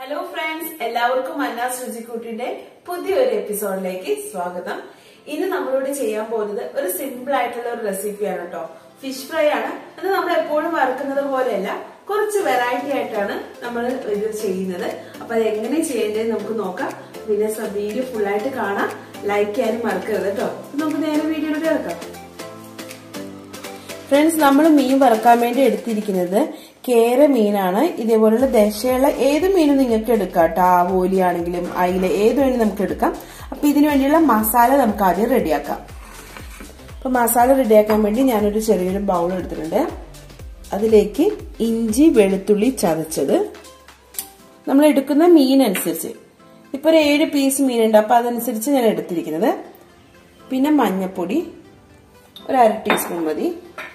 hello friends എല്ലാവർക്കും മന്നാസ് രുചിക്കൂട്ടിന്റെ പുതിയൊരു എപ്പിസോഡിലേക്ക് സ്വാഗതം ഇന്ന് നമ്മളോട് ചെയ്യാൻ പോകുന്നത് ഒരു സിമ്പിൾ ആയിട്ടുള്ള ഒരു റെസിപ്പിയാണ് കേട്ടോ ഫിഷ് ഫ്രൈ ആണ് അത് നമ്മൾ എപ്പോഴും വറുക്കുന്നത് പോലെയല്ല കുറച്ച് വെറൈറ്റി ആയിട്ടാണ് നമ്മൾ ഇത് ചെയ്യുന്നത് അപ്പൊ അത് എങ്ങനെ ചെയ്യേണ്ടത് നമുക്ക് നോക്കാം പിന്നെ വീഡിയോ ഫുൾ ആയിട്ട് കാണാം ലൈക്ക് ചെയ്യാനും മറക്കരുത് കേട്ടോ നമുക്ക് നേരെ വീഡിയോയിലോട്ട് കിടക്കാം ഫ്രണ്ട്സ് നമ്മൾ മീൻ വറക്കാൻ വേണ്ടി എടുത്തിരിക്കുന്നത് കേര മീനാണ് ഇതേപോലുള്ള ദശയുള്ള ഏത് മീനും നിങ്ങൾക്ക് എടുക്കാം കേട്ടോ ആവോലി ആണെങ്കിലും അയില ഏത് വേണമെങ്കിലും നമുക്ക് എടുക്കാം അപ്പൊ ഇതിനു വേണ്ടിയുള്ള മസാല നമുക്ക് ആദ്യം റെഡിയാക്കാം അപ്പൊ മസാല റെഡിയാക്കാൻ വേണ്ടി ഞാനൊരു ചെറിയൊരു ബൗൾ എടുത്തിട്ടുണ്ട് അതിലേക്ക് ഇഞ്ചി വെളുത്തുള്ളി ചതച്ചത് നമ്മൾ എടുക്കുന്ന മീൻ അനുസരിച്ച് ഇപ്പൊ ഒരു ഏഴ് പീസ് മീനുണ്ട് അപ്പൊ അതനുസരിച്ച് ഞാൻ എടുത്തിരിക്കുന്നത് പിന്നെ മഞ്ഞപ്പൊടി ഒരു അര ടീസ്പൂൺ മതി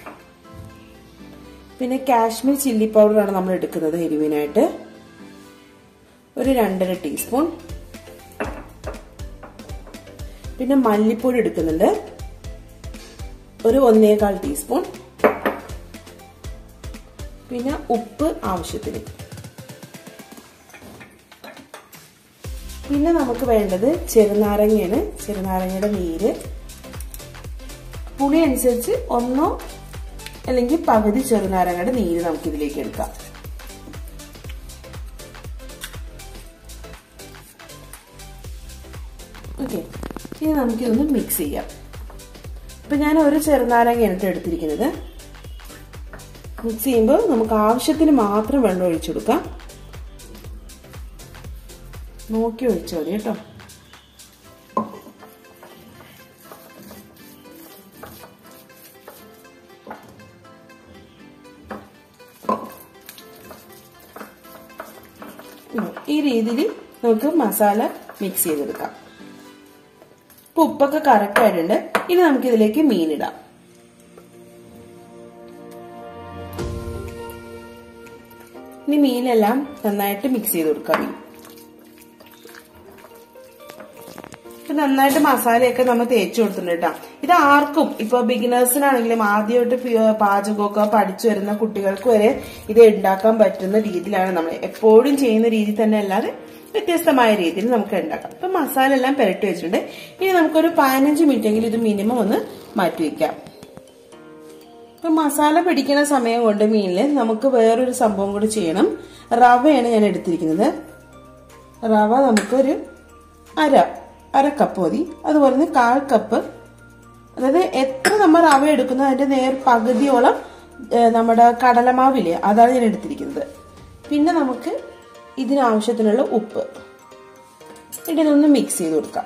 പിന്നെ കാശ്മീർ ചില്ലി പൗഡറാണ് നമ്മൾ എടുക്കുന്നത് എരിവിനായിട്ട് ഒരു രണ്ടര ടീസ്പൂൺ പിന്നെ മല്ലിപ്പൊടി എടുക്കുന്നുണ്ട് ഒരു ഒന്നേകാൽ ടീസ്പൂൺ പിന്നെ ഉപ്പ് ആവശ്യത്തിന് പിന്നെ നമുക്ക് വേണ്ടത് ചെറുനാരങ്ങയാണ് ചെറുനാരങ്ങയുടെ നീര് പുളി അനുസരിച്ച് ഒന്നോ അല്ലെങ്കിൽ പകുതി ചെറുനാരങ്ങയുടെ നീര് നമുക്ക് ഇതിലേക്ക് എടുക്കാം ഓക്കെ ഇനി നമുക്കിതൊന്ന് മിക്സ് ചെയ്യാം ഇപ്പൊ ഞാൻ ഒരു ചെറുനാരങ്ങയാണ് എടുത്തിരിക്കുന്നത് മിക്സ് ചെയ്യുമ്പോൾ നമുക്ക് ആവശ്യത്തിന് മാത്രം വെള്ളം ഒഴിച്ചു കൊടുക്കാം നോക്കി ഒഴിച്ചാൽ മതി കേട്ടോ ഈ രീതിയിൽ നമുക്ക് മസാല മിക്സ് ചെയ്തെടുക്കാം ഇപ്പൊ ഉപ്പൊക്കെ കറക്റ്റ് ആയിട്ടുണ്ട് ഇനി നമുക്ക് ഇതിലേക്ക് മീനിടാം ഇനി മീനെല്ലാം നന്നായിട്ട് മിക്സ് ചെയ്ത് കൊടുക്കാം നന്നായിട്ട് മസാലയൊക്കെ നമ്മൾ തേച്ച് കൊടുത്തിട്ടുണ്ട് കേട്ടോ ഇത് ആർക്കും ഇപ്പൊ ബിഗിനേഴ്സിനാണെങ്കിലും ആദ്യമായിട്ട് പാചകമൊക്കെ പഠിച്ചു വരുന്ന കുട്ടികൾക്ക് വരെ ഇത് ഉണ്ടാക്കാൻ പറ്റുന്ന രീതിയിലാണ് നമ്മൾ എപ്പോഴും ചെയ്യുന്ന രീതി തന്നെ അല്ലാതെ വ്യത്യസ്തമായ രീതിയിൽ നമുക്ക് ഉണ്ടാക്കാം ഇപ്പൊ മസാല എല്ലാം പുരട്ടി വെച്ചിട്ടുണ്ട് ഇനി നമുക്കൊരു പതിനഞ്ച് മിനിറ്റ് എങ്കിലും ഇത് മിനിമം ഒന്ന് മാറ്റി വെക്കാം ഇപ്പൊ മസാല പിടിക്കുന്ന സമയം കൊണ്ട് മീനില് നമുക്ക് വേറൊരു സംഭവം കൂടി ചെയ്യണം റവയാണ് ഞാൻ എടുത്തിരിക്കുന്നത് റവ നമുക്കൊരു അര അര കപ്പ് മതി അതുപോലെ തന്നെ കാൽ കപ്പ് അതായത് എത്ര നമ്മൾ റവ എടുക്കുന്നോ അതിന്റെ നേർ പകുതിയോളം നമ്മുടെ കടലമാവില്ലേ അതാണ് ഞാൻ എടുത്തിരിക്കുന്നത് പിന്നെ നമുക്ക് ഇതിനാവശ്യത്തിനുള്ള ഉപ്പ് ഇതൊന്ന് മിക്സ് ചെയ്ത് കൊടുക്കാം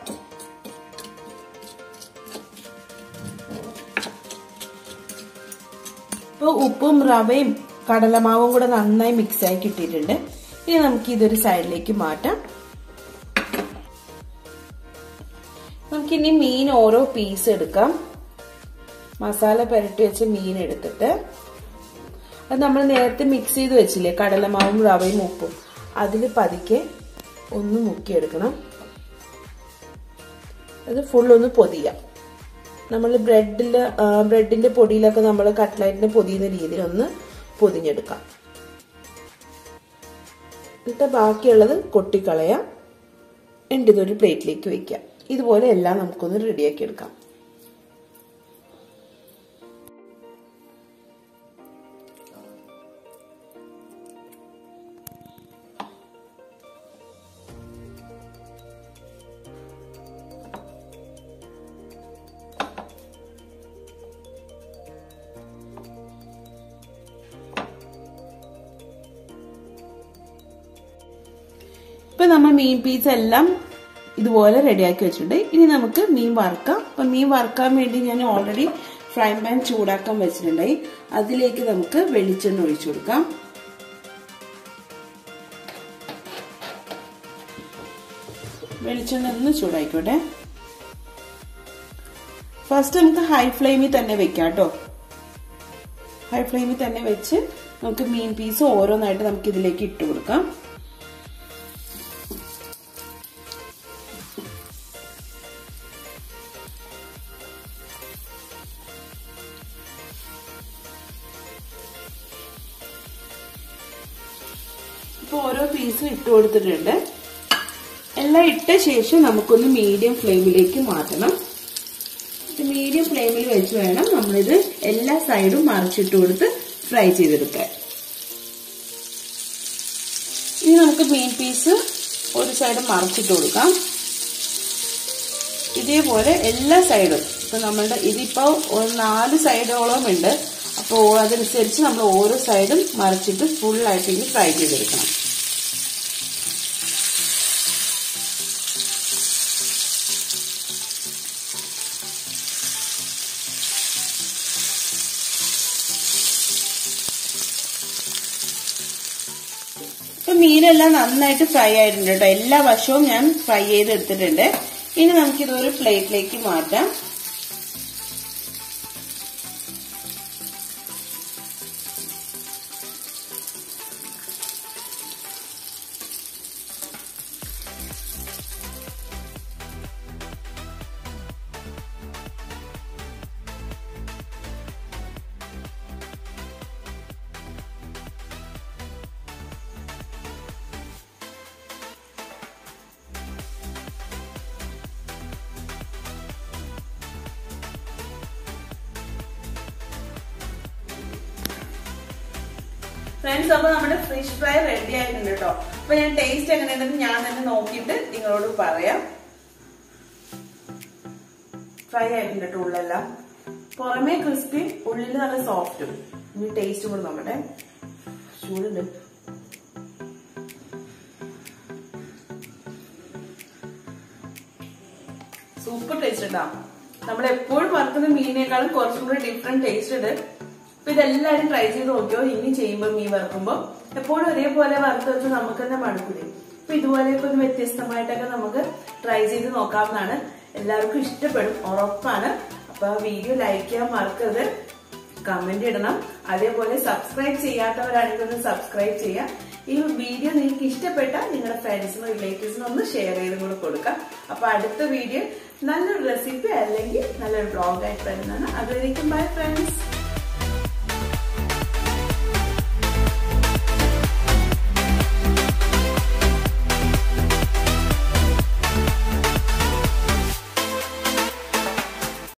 ഇപ്പോൾ ഉപ്പും റവയും കടലമാവും കൂടെ നന്നായി മിക്സ് ആയി കിട്ടിയിട്ടുണ്ട് ഇനി നമുക്ക് ഇതൊരു സൈഡിലേക്ക് മാറ്റാം നമുക്കിനി മീൻ ഓരോ പീസ് എടുക്കാം മസാല പുരട്ടി വെച്ച മീൻ എടുത്തിട്ട് അത് നമ്മൾ നേരത്തെ മിക്സ് ചെയ്ത് വെച്ചില്ലേ കടലമാവും റവയും ഉപ്പും അതിൽ പതുക്കെ ഒന്ന് മുക്കിയെടുക്കണം അത് ഫുൾ ഒന്ന് പൊതിയാം നമ്മൾ ബ്രെഡിൽ ബ്രെഡിന്റെ പൊടിയിലൊക്കെ നമ്മൾ കട്ട്ലൈറ്റിനെ പൊതിയുന്ന രീതിയിൽ ഒന്ന് പൊതിഞ്ഞെടുക്കാം എന്നിട്ട് ബാക്കിയുള്ളത് കൊട്ടിക്കളയാം എന്നിട്ട് ഇതൊരു പ്ലേറ്റിലേക്ക് വെക്കാം ഇതുപോലെ എല്ലാം നമുക്കൊന്ന് റെഡിയാക്കി എടുക്കാം ഇപ്പൊ നമ്മൾ മീൻ പീസ് എല്ലാം ഇതുപോലെ റെഡിയാക്കി വെച്ചിട്ടുണ്ട് ഇനി നമുക്ക് മീൻ വറുക്കാം അപ്പൊ മീൻ വറുക്കാൻ വേണ്ടി ഞാൻ ഓൾറെഡി ഫ്രൈ പാൻ ചൂടാക്കാൻ വെച്ചിട്ടുണ്ടായി അതിലേക്ക് നമുക്ക് വെളിച്ചെണ്ണ ഒഴിച്ചു കൊടുക്കാം വെളിച്ചെണ്ണ ഒന്ന് ചൂടായിക്കോട്ടെ ഫസ്റ്റ് നമുക്ക് ഹൈ ഫ്ലെയിമിൽ തന്നെ വെക്കാം കേട്ടോ ഹൈ ഫ്ലെയിമിൽ തന്നെ വെച്ച് നമുക്ക് മീൻ പീസ് ഓരോന്നായിട്ട് നമുക്ക് ഇതിലേക്ക് ഇട്ട് കൊടുക്കാം ഇപ്പൊ ഓരോ പീസും ഇട്ട് കൊടുത്തിട്ടുണ്ട് എല്ലാം ഇട്ട ശേഷം നമുക്കൊന്ന് മീഡിയം ഫ്ലെയിമിലേക്ക് മാറ്റണം ഇത് മീഡിയം ഫ്ലെയിമിൽ വെച്ച് വേണം നമ്മളിത് എല്ലാ സൈഡും മറിച്ചിട്ട് കൊടുത്ത് ഫ്രൈ ചെയ്തെടുക്കാൻ ഇനി നമുക്ക് മീൻ പീസ് ഒരു സൈഡ് മറിച്ചിട്ട് കൊടുക്കാം ഇതേപോലെ എല്ലാ സൈഡും ഇപ്പൊ നമ്മളുടെ ഇതിപ്പോ ഒരു നാല് സൈഡോളം ഉണ്ട് അപ്പോൾ അതനുസരിച്ച് നമ്മൾ ഓരോ സൈഡും മറിച്ചിട്ട് ഫുള്ളായിട്ട് ഇനി ഫ്രൈ ചെയ്തെടുക്കണം ഇപ്പൊ മീനെല്ലാം നന്നായിട്ട് ഫ്രൈ ആയിട്ടുണ്ട് കേട്ടോ എല്ലാ വശവും ഞാൻ ഫ്രൈ ചെയ്ത് എടുത്തിട്ടുണ്ട് ഇനി നമുക്കിത് ഒരു പ്ലേറ്റിലേക്ക് മാറ്റാം ഫ്രണ്ട്സ് അപ്പൊ നമ്മുടെ ഫിഷ് ഫ്രൈ റെഡി ആയിട്ടുണ്ട് കേട്ടോ അപ്പൊ ഞാൻ ടേസ്റ്റ് എങ്ങനെയുണ്ടെന്ന് ഞാൻ തന്നെ നോക്കിയിട്ട് നിങ്ങളോട് പറയാം ഫ്രൈ ആയിട്ടുണ്ട് കേട്ടോ ഉള്ളെല്ലാം പുറമേ ക്രിസ്പി ഉള്ളിൽ നല്ല സോഫ്റ്റും ഇനി ടേസ്റ്റ് കൂടെ നോക്കട്ടെ ചൂടുണ്ട് സൂപ്പർ ടേസ്റ്റ് ഉണ്ടാ നമ്മൾ എപ്പോഴും വറുക്കുന്ന മീനിനേക്കാളും കുറച്ചും കൂടി ഡിഫറെന്റ് ടേസ്റ്റ് ഉണ്ട് അപ്പൊ ഇതെല്ലാരും ട്രൈ ചെയ്ത് നോക്കിയോ ഇനി ചെയ്യുമ്പോൾ മീൻ വറുക്കുമ്പോൾ എപ്പോഴും ഒരേപോലെ വറുത്ത് വെച്ച് നമുക്ക് തന്നെ മടുക്കില്ലേ അപ്പൊ ഇതുപോലെയൊക്കെ ഒന്ന് വ്യത്യസ്തമായിട്ടൊക്കെ നമുക്ക് ട്രൈ ചെയ്ത് നോക്കാവുന്നതാണ് എല്ലാവർക്കും ഇഷ്ടപ്പെടും ഉറപ്പാണ് അപ്പൊ വീഡിയോ ലൈക്ക് ചെയ്യാൻ മറക്കരുത് കമന്റ് ഇടണം അതേപോലെ സബ്സ്ക്രൈബ് ചെയ്യാത്തവരാണെങ്കിൽ ഒന്ന് സബ്സ്ക്രൈബ് ചെയ്യാം ഈ വീഡിയോ നിങ്ങൾക്ക് ഇഷ്ടപ്പെട്ടാൽ നിങ്ങളുടെ ഫ്രണ്ട്സിനും റിലേറ്റീവ്സിനും ഒന്ന് ഷെയർ ചെയ്തും കൂടെ കൊടുക്കാം അപ്പൊ അടുത്ത വീഡിയോ നല്ലൊരു റെസിപ്പി അല്ലെങ്കിൽ നല്ലൊരു ബ്ലോഗ് ആയിട്ട് വരുന്നതാണ് അതുവരേക്കും ബൈ ഫ്രണ്ട്സ്